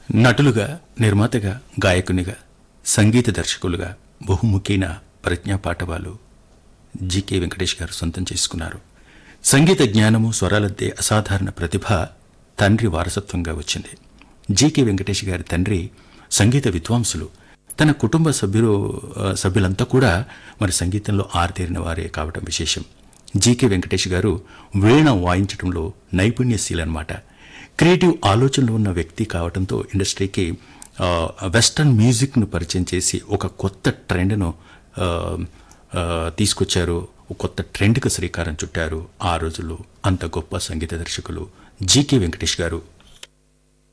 నటులుగా నిర్మాతగా గాయకునిగా సంగీత దర్శకులుగా బహుముఖీన ప్రజ్ఞా పాఠవాలు జీకే వెంకటేష్ గారు సొంతం చేసుకున్నారు సంగీత జ్ఞానము స్వరాలద్దే అసాధారణ ప్రతిభ తండ్రి వారసత్వంగా వచ్చింది జీకే వెంకటేష్ గారి తండ్రి సంగీత విద్వాంసులు తన కుటుంబ సభ్యులు ఆ, సభ్యులంతా కూడా మరి సంగీతంలో ఆరితేరిన వారే కావటం విశేషం జీకే వెంకటేష్ గారు వీణ వాయించడంలో నైపుణ్యశీలన్నమాట క్రియేటివ్ ఆలోచనలు ఉన్న వ్యక్తి కావడంతో ఇండస్ట్రీకి ఆ, వెస్టర్న్ మ్యూజిక్ను పరిచయం చేసి ఒక కొత్త ట్రెండ్ను ఆ, ఆ, తీసుకొచ్చారు ఒక కొత్త ట్రెండ్కి శ్రీకారం చుట్టారు ఆ రోజుల్లో అంత గొప్ప సంగీత దర్శకులు జీకే వెంకటేష్ గారు